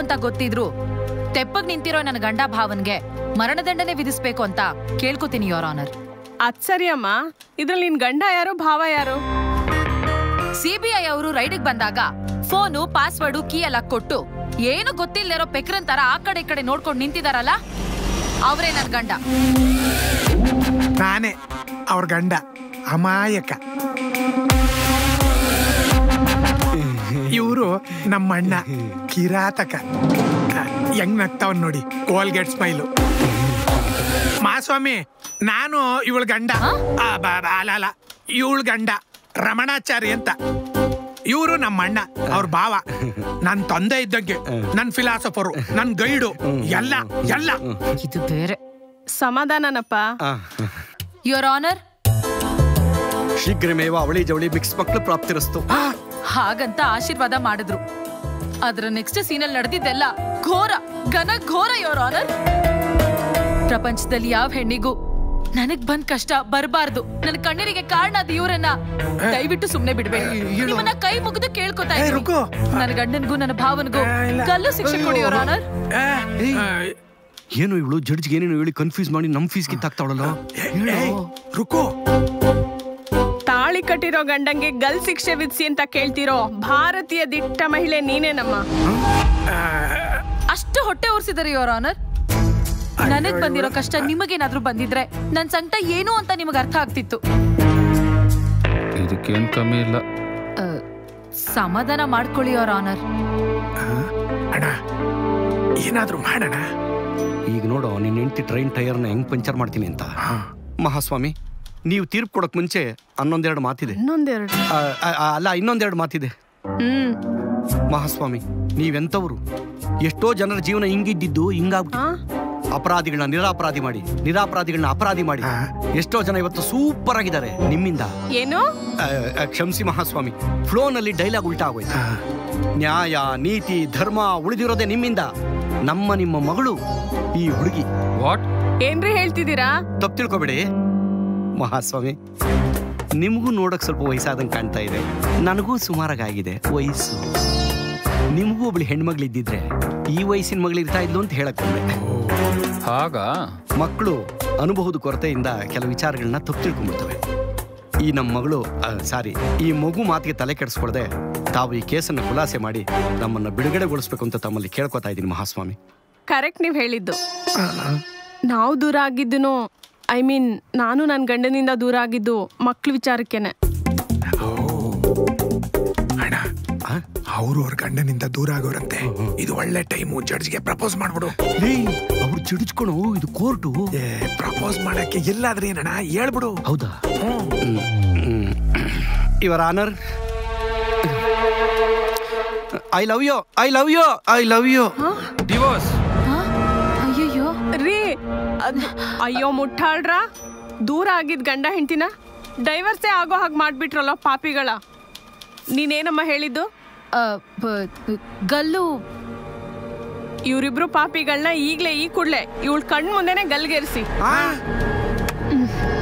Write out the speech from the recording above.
ಅಂತ ಗೊತ್ತಿದ್ರು ತೆಪ್ಪಗ್ ನಿಂತಿರೋ ನನ್ನ ಗಂಡ ಭಾವನ್ಗೆ ಮರಣದಂಡನೆ ವಿಧಿಸ್ಬೇಕು ಅಂತ ಕೇಳ್ಕೊತೀನಿ ಯೋರ್ ಆನರ್ ಅದ್ ಸರಿ ಅಮ್ಮ ಇದ್ರಲ್ಲಿ ನಿನ್ ಗಂಡ ಯಾರು ಭಾವ ಯಾರು ಸಿಬಿಐ ಅವರು ರೈಡಿಗೆ ಬಂದಾಗ ಫೋನು ಪಾಸ್ವರ್ಡು ಕೀ ಎಲ್ಲ ಕೊಟ್ಟು ಏನು ಗೊತ್ತಿಲ್ಲದಿರೋ ಪೆಕ್ರನ್ ತರ ಆ ಕಡೆ ಈ ಕಡೆ ನೋಡ್ಕೊಂಡು ನಿಂತಿದಾರಲ್ಲ ಅವರೇ ನನ್ ಗಂಡ ನಾನೇ ಅವ್ರ ಗಂಡ ಅಮಾಯಕ ಇವರು ನಮ್ಮ ಅಣ್ಣ ಕಿರಾತಕ ಹೆಂಗ್ ನಗ್ತಾವನ್ ನೋಡಿ ಕೋಲ್ಗೇಟ್ ಸ್ಮೈಲು ಮಾಸ್ವಾಮಿ ನಾನು ಇವಳ ಗಂಡ ಆ, ಬ- ಬ- ಅಲ್ಲ ಅಲ್ಲ ಇವಳ ಗಂಡ ರಮಣಾಚಾರಿ ಅಂತ ಇವರು ನಮ್ಮ ಅಣ್ಣ ಅವ್ರ ಭಾವ ನನ್ ತಂದೆ ಇದ್ದಂಗೆ ನನ್ ಫಿಲಾಸಫರು ನನ್ ಗೈಡು ಎಲ್ಲ ಎಲ್ಲ ಇದು ಬೇರೆ ಸಮಾಧಾನನಪ್ಪ ಯೋರ್ ಆನರ್ ಶೀಘ್ರಮೇವ ಅವಳಿ ಜವಳಿ ಮಿಕ್ಸ್ ಮಕ್ಕಳು ಪ್ರಾಪ್ತಿರಸ್ತು ಹಾಗಂತ ಆಶೀರ್ವಾದ ಮಾಡಿದ್ರು ಅದ್ರ ನೆಕ್ಸ್ಟ್ ಸೀನಲ್ಲಿ ನಡೆದಿದ್ದೆಲ್ಲ ಘೋರ ಘನ ಘೋರ ಯೋರ್ ಆನರ್ ಪ್ರಪಂಚದಲ್ಲಿ ಯಾವ ಹೆಣ್ಣಿಗೂ ನನಗ್ ಬಂದ್ ಕಷ್ಟ ಬರಬಾರ್ದು ನನ್ನ ಕಣ್ಣೀರಿಗೆ ಕಾರಣ ಅದು ಇವ್ರನ್ನ ದಯವಿಟ್ಟು ಸುಮ್ನೆ ಬಿಡ್ಬೇಡಿ ನಿಮ್ಮನ್ನ ಕೈ ಮುಗಿದು ಕೇಳ್ಕೊತಾ ಏ, ಇದ್ದೀನಿ ರುಕು. ನನ್ನ ಗಂಡನ್ಗೂ ನನ್ನ ಭಾವನ್ಗೂ ಗಲ್ಲು ಶಿಕ್ಷೆ ಕೊಡಿ ಯೋರ್ ಆನರ್ ಏನು ಇವಳು ಜಡ್ಜ್ಗೆ ಏನೇನು ಹೇಳಿ ಕನ್ಫ್ಯೂಸ್ ಮಾಡಿ ನಮ್ ಫೀಸ್ ಕಿತ್ತಾಕ್ತಾವಳಲ್ಲ ರುಕೋ ತಾಳಿ ಕಟ್ಟಿರೋ ಗಂಡಂಗೆ ಗಲ್ ಶಿಕ್ಷೆ ವಿಧಿಸಿ ಅಂತ ಕೇಳ್ತಿರೋ ಭಾರತೀಯ ದಿಟ್ಟ ಮಹಿಳೆ ನೀನೇನಮ್ಮ ಅಷ್ಟು ಹೊಟ್ಟೆ ಉರ್ಸಿದಾರೆ ಯೋರ್ ಆನರ್ ನನಗ್ ಬಂದಿರೋ ಕಷ್ಟ ನಿಮಗೇನಾದ್ರೂ ಬಂದಿದ್ರೆ ನನ್ ಸಂಕಟ ಏನು ಅಂತ ನಿಮಗ್ ಅರ್ಥ ಆಗ್ತಿತ್ತು ಇದಕ್ಕೇನ್ ಕಮ್ಮಿ ಇಲ್ಲ ಆ, ಸಮಾಧಾನ ಮಾಡ್ಕೊಳ್ಳಿ ಯೋರ್ ಆನರ್ ಅಣ್ಣ ಏನಾದ್ರೂ ಮಾಡೋಣ ಈಗ ನೋಡು ನಿನ್ನ ಹೆಂಡತಿ ಟ್ರೈನ್ ಟೈರ್ನ ಹೆಂಗ್ ಪಂಚರ್ ಮಾಡ್ತೀನಿ ಅಂತ ಮಹಾಸ್ವಾಮಿ ನೀವು ತೀರ್ಪು ಕೊಡಕ್ ಮುಂಚೆ ಹನ್ನೊಂದೆರಡು ಮಾತಿದೆ ಇನ್ನೊಂದೆರಡು ಆ, ಆ, ಆ, ಅಲ್ಲ ಇನ್ನೊಂದೆರಡು ಮಾತಿದೆ ಹ್ಮ್ ಮಹಾಸ್ವಾಮಿ ನೀವೆಂತವ್ರು ಎಷ್ಟೋ ಜನರ ಜೀವನ ಹಿಂಗಿದ್ದಿದ್ದು ಹಿಂಗಾಗ್ಬಿಟ್ಟು ಆ? ಅಪರಾಧಿಗಳನ್ನ ನಿರಾಪರಾಧಿ ಮಾಡಿ ನಿರಾಪರಾಧಿಗಳನ್ನ ಅಪರಾಧಿ ಮಾಡಿ ಎಷ್ಟೋ ಜನ ಇವತ್ತು ಸೂಪರ್ ಆಗಿದ್ದಾರೆ ನಿಮ್ಮಿಂದ ಏನು ಆ, ಆ, ಕ್ಷಮಿಸಿ ಮಹಾಸ್ವಾಮಿ ಫ್ಲೋನಲ್ಲಿ ಡೈಲಾಗ್ ಉಲ್ಟಾ ಆಗೋಯ್ತು ನ್ಯಾಯ ನೀತಿ ಧರ್ಮ ಉಳಿದಿರೋದೇ ನಿಮ್ಮಿಂದ ನಮ್ಮ ನಿಮ್ಮ ಮಗಳು ಈ ಹುಡುಗಿ ವಾಟ್ ಏನ್ರಿ ಹೇಳ್ತಿದ್ದೀರಾ ತಪ್ಪು ತಿಳ್ಕೊಬೇಡಿ ಮಹಾಸ್ವಾಮಿ ನಿಮಗೂ ನೋಡಕ್ ಸ್ವಲ್ಪ ವಯಸ್ಸಾದಂಗೆ ಕಾಣ್ತಾ ಇದೆ ನನಗೂ ಸುಮಾರಾಗಿದೆ ವಯಸ್ಸು ನಿಮಗೂ ಒಬ್ಳು ಹೆಣ್ಮಗಳಿದ್ದಿದ್ರೆ ಈ ವಯಸ್ಸಿನ ಮಗಳು ಇರ್ತಾ ಇದ್ಲು ಅಂತ ಹೇಳಕ್ ಬಂದೆ ಹಾಗ ಮಕ್ಕಳು ಅನುಭವದ ಕೊರತೆಯಿಂದ ಕೆಲವು ವಿಚಾರಗಳನ್ನ ತಪ್ಪು ತಿಳ್ಕೊಂಡ್ಬಿಡ್ತವೆ ಈ ನಮ್ಮ ಮಗಳು ಸಾರಿ ಈ ಮಗು ಮಾತಿಗೆ ತಲೆ ಕೆಡಿಸ್ಕೊಳ್ದೆ ತಾವು ಈ ಕೇಸನ್ನು ಖುಲಾಸೆ ಮಾಡಿ ನಮ್ಮನ್ನ ಬಿಡುಗಡೆಗೊಳಿಸ್ಬೇಕು ಅಂತ ತಮ್ಮಲ್ಲಿ ಕೇಳ್ಕೊತಾ ಇದ್ದೀನಿ ಮಹಾಸ್ವಾಮಿ ಕರೆಕ್ಟ್ ನೀವ್ ಹೇಳಿದ್ದು ನಾವು ದೂರ ಆಗಿದ್ದು ಐ ಮೀನ್ ನಾನು ನನ್ನ ಗಂಡನಿಂದ ದೂರ ಆಗಿದ್ದು ಮಕ್ಳ ವಿಚಾರಕ್ಕೇನೆ ಅಣ್ಣ ಅವ್ರು ಅವ್ರ ಗಂಡನಿಂದ ದೂರ ಆಗೋರಂತೆ ಇದು ಒಳ್ಳೆ ಟೈಮು ಜಡ್ಜ್ಗೆ ಪ್ರಪೋಸ್ ಮಾಡ್ಬಿಡು ಅವ್ರು ಚಿಡಿಸ್ಕೊಳು ಇದು ಕೋರ್ಟು ಏ ಪ್ರಪೋಸ್ ಮಾಡಕ್ಕೆ ಎಲ್ಲಾದ್ರೆ ಏನಣ್ಣ ಹೇಳ್ಬಿಡು ಹೌದಾ ಇವರ honour I love you I love you I love you divorce ಅಯ್ಯಯ್ಯೋ ರೀ ಅದು ಅಯ್ಯೋ ಮುಟ್ಟಾಳ್ರ ದೂರ ಆಗಿದ್ ಗಂಡ ಹೆಂಡ್ತಿನ ಡೈವರ್ಸೇ ಆಗೋ ಹಾಗೆ ಮಾಡ್ಬಿಟ್ರಲ್ಲ ಪಾಪಿಗಳ ನೀನೇನಮ್ಮ ಹೇಳಿದ್ದು ಆ, ಬ- ಬ- ಗಲ್ಲು ಇವರಿಬ್ರು ಪಾಪಿಗಳನ್ನ ಈಗ್ಲೇ ಈ ಕೂಡ್ಲೆ ಇವಳ ಕಣ್ ಮುಂದೆನೆ ಗಲ್ಗೇರಿಸಿ